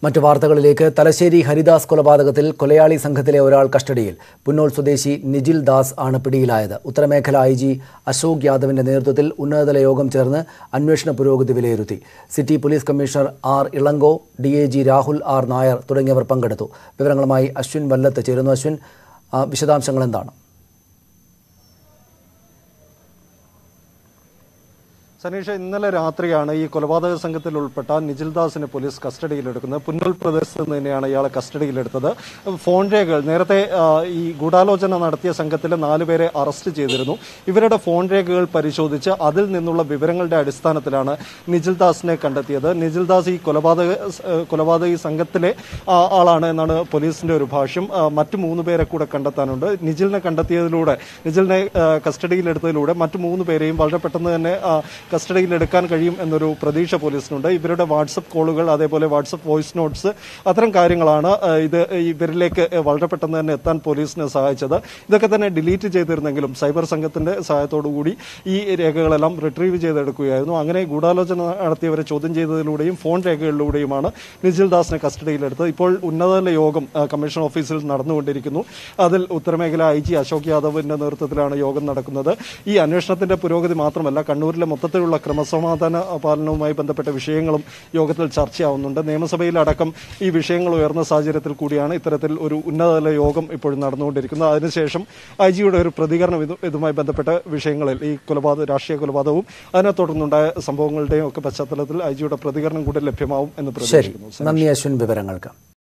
മറ്റു വാർത്തകളിലേക്ക് തലശ്ശേരി ഹരിദാസ് കൊലപാതകത്തിൽ കൊലയാളി സംഘത്തിലെ ഒരാൾ കസ്റ്റഡിയിൽ പുന്നോൾ സ്വദേശി നിജിൽ ദാസ് ആണ് പിടിയിലായത് ഉത്തരമേഖല ഐ ജി അശോക് യാദവിന്റെ നേതൃത്വത്തിൽ ഉന്നതതല യോഗം ചേർന്ന് അന്വേഷണ പുരോഗതി വിലയിരുത്തി city police commissioner R Ilango D A G Rahul R Nair തുടങ്ങിയവർ പങ്കെടുത്തു വിവരങ്ങളുമായി അശ്വിൻ വല്ലത്ത് ചേരുന്നു അശ്വിൻ ആ, വിശദാംശങ്ങൾ എന്താണ് സനീഷ ഇന്നലെ രാത്രിയാണ് ഈ കൊലപാതക സംഘത്തിൽ ഉൾപ്പെട്ട നിജിൽദാസിനെ പോലീസ് കസ്റ്റഡിയിലെടുക്കുന്നത് പുന്നൽ പ്രദേശത്ത് നിന്ന് തന്നെയാണ് ഇയാളെ കസ്റ്റഡിയിലെടുത്തത് ഫോൺ രേഖകൾ നേരത്തെ ആ, ഈ ഗൂഢാലോചന നടത്തിയ സംഘത്തിലെ നാലുപേരെ അറസ്റ്റ് ചെയ്തിരുന്നു ഇവരുടെ ഫോൺ രേഖകൾ പരിശോധിച്ച് അതിൽ നിന്നുള്ള വിവരങ്ങളുടെ അടിസ്ഥാനത്തിലാണ് നിജിൽദാസിനെ കണ്ടെത്തിയത് നിജിൽദാസ് ഈ കൊലപാതക ഏ, കൊലപാതക സംഘത്തിലെ ആ, ആളാണ് എന്നാണ് പോലീസിന്റെ ഒരു ഭാഷ്യം ആ, മറ്റു മൂന്ന് പേരെ കൂടെ കണ്ടെത്താനുണ്ട് നിജിലിനെ കണ്ടെത്തിയതിലൂടെ നിജിലിനെ ആ, കസ്റ്റഡിയിലെടുത്തതിലൂടെ മറ്റു മൂന്ന് പേരെയും വളരെ പെട്ടെന്ന് തന്നെ ആ, കസ്റ്റഡിയിലെടുക്കാൻ കഴിയും എന്നൊരു പ്രതീക്ഷ പോലീസിനുണ്ട് ഇവരുടെ വാട്സപ്പ് കോളുകൾ അതേപോലെ വാട്സപ്പ് വോയിസ് നോട്ട്സ് അത്തരം കാര്യങ്ങളാണ് ആ, ഇത് ഇവരിലേക്ക് വളരെ പെട്ടെന്ന് തന്നെ എത്താൻ പോലീസിനെ സഹായിച്ചത് ഇതൊക്കെ തന്നെ ഡിലീറ്റ് ചെയ്തിരുന്നെങ്കിലും സൈബർ സംഘത്തിന്റെ സഹായത്തോടു കൂടി ഈ രേഖകളെല്ലാം റിട്രീവ് ചെയ്തെടുക്കുകയായിരുന്നു അങ്ങനെ ഗൂഢാലോചന നടത്തിയവരെ ചോദ്യം ചെയ്തതിലൂടെയും ഫോൺ രേഖകളിലൂടെയുമാണ് നിജിൽ ദാസിനെ കസ്റ്റഡിയിലെടുത്തത് ഇപ്പോൾ ഉന്നതതല യോഗം ആ, കമ്മീഷൻ ഓഫീസിൽ നടന്നുകൊണ്ടിരിക്കുന്നു അതിൽ ഉത്തരമേഖല ഐ ജി അശോക് യാദവിന്റെ നേതൃത്വത്തിലാണ് യോഗം നടക്കുന്നത് ഈ അന്വേഷണത്തിന്റെ പുരോഗതി മാത്രമല്ല കണ്ണൂരിലെ മൊത്തത്തിലുള്ള ക്രമസമാധാന പാലനവുമായി ബന്ധപ്പെട്ട വിഷയങ്ങളും യോഗത്തിൽ ചർച്ചയാവുന്നുണ്ട് നിയമസഭയിലടക്കം ഈ വിഷയങ്ങൾ ഉയർന്ന സാഹചര്യത്തിൽ കൂടിയാണ് ഇത്തരത്തിൽ ഒരു ഉന്നതതല യോഗം ഇപ്പോഴും നടന്നുകൊണ്ടിരിക്കുന്നത് അതിനുശേഷം ഐ ജിയുടെ ഒരു പ്രതികരണം ഇത് ഇതുമായി ബന്ധപ്പെട്ട വിഷയങ്ങളിൽ ഈ കൊലപാതക രാഷ്ട്രീയ കൊലപാതകവും അതിനെ തുടർന്നുണ്ടായ സംഭവങ്ങളുടെയും ഒക്കെ പശ്ചാത്തലത്തിൽ ഐ ജിയുടെ പ്രതികരണം കൂടി ലഭ്യമാവും എന്ന് ശരി പ്രതീക്ഷിക്കുന്നു നന്ദി അശ്വിൻ വിവരങ്ങൾക്ക്